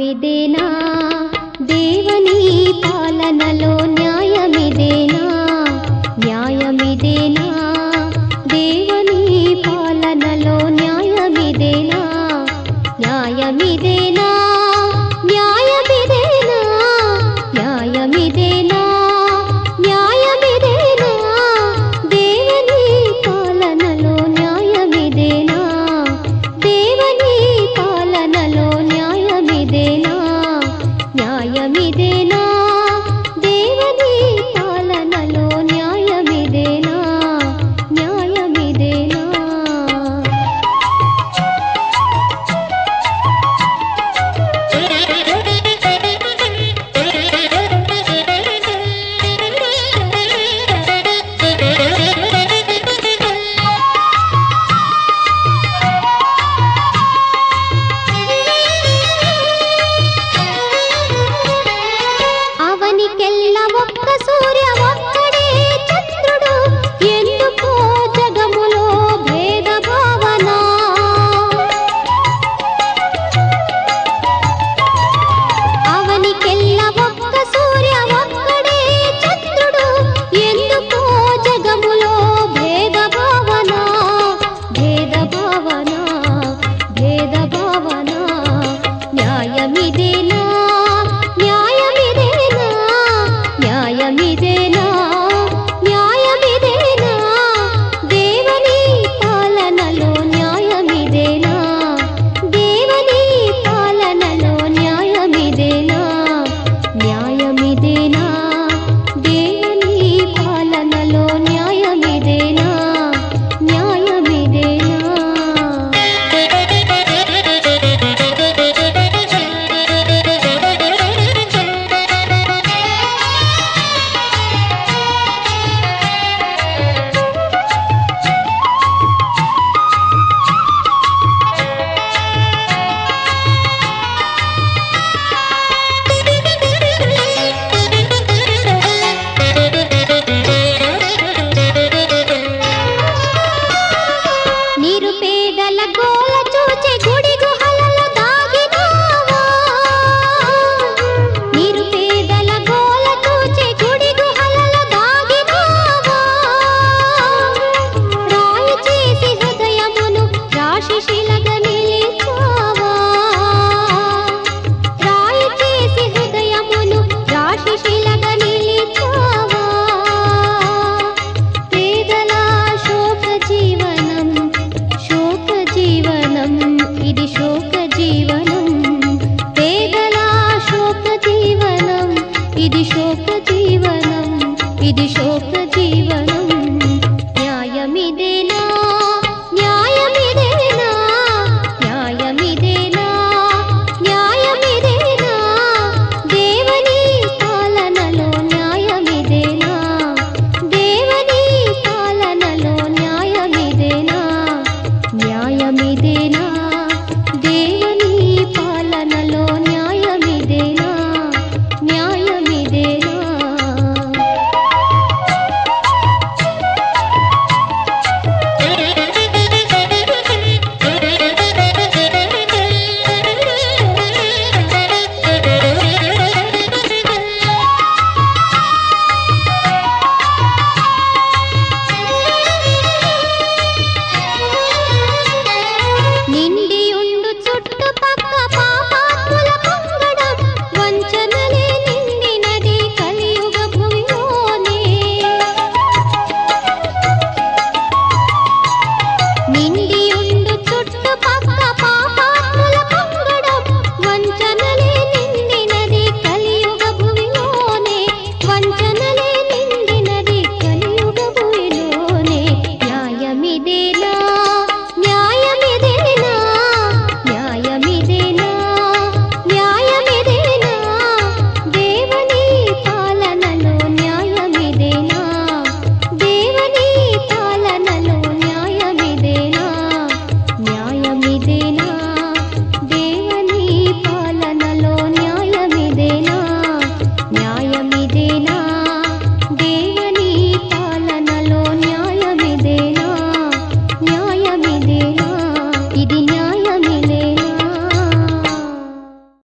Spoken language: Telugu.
న్యాయమిదేనా దేవుని పాలనలో న్యాయమిదేనా న్యాయమిదేనా దేవుని పాలనలో న్యాయమిదేనా న్యాయమిదేనా న్యాయమిదేనా న్యాయమిదేనా న్యాయమిదేనా దేవుని పాలనలో న్యాయమిదేనా దేవుని పాలనలో న్యాయమిదేనా న్యాయమిదేనా దేవుని పాలనలో న్యాయమిదేనా న్యాయమిదేనా అవనికెల్ల ఒక్క సూర్య ఒక్కడే చంద్రుడు ఎందుకో జగములో భేద భావన అవనికెల్ల ఒక్క సూర్య ఒక్కడే చంద్రుడు ఎందుకో జగములో భేద భావన భేద భావన భేద భావన న్యాయమిదేనా న్యాయమిదేనా న్యాయమిదేనా న్యాయమిదేనా దేవుని పాలనలో న్యాయమిదేనా దేవుని పాలనలో న్యాయమిదేనా న్యాయమిదేనా దేవుని పాలనలో న్యాయమిదేనా న్యాయమిదేనా నిరుపేదల గోల చూచి గుడి గుహలలో దాగినావా నిరుపేదల గోల చూచి గుడి గుహలలో దాగినావా రాయి చేసి హృదయమును రాశి శిలగా నిలిచావా రాయి చేసి హృదయమును రాశి శిలగా నిలిచావా పేదల శోక జీవనం శోక జీవనం ఇది శోక జీవనం పేదల శోక జీవనం ఇది శోక జీవనం ఇది శోక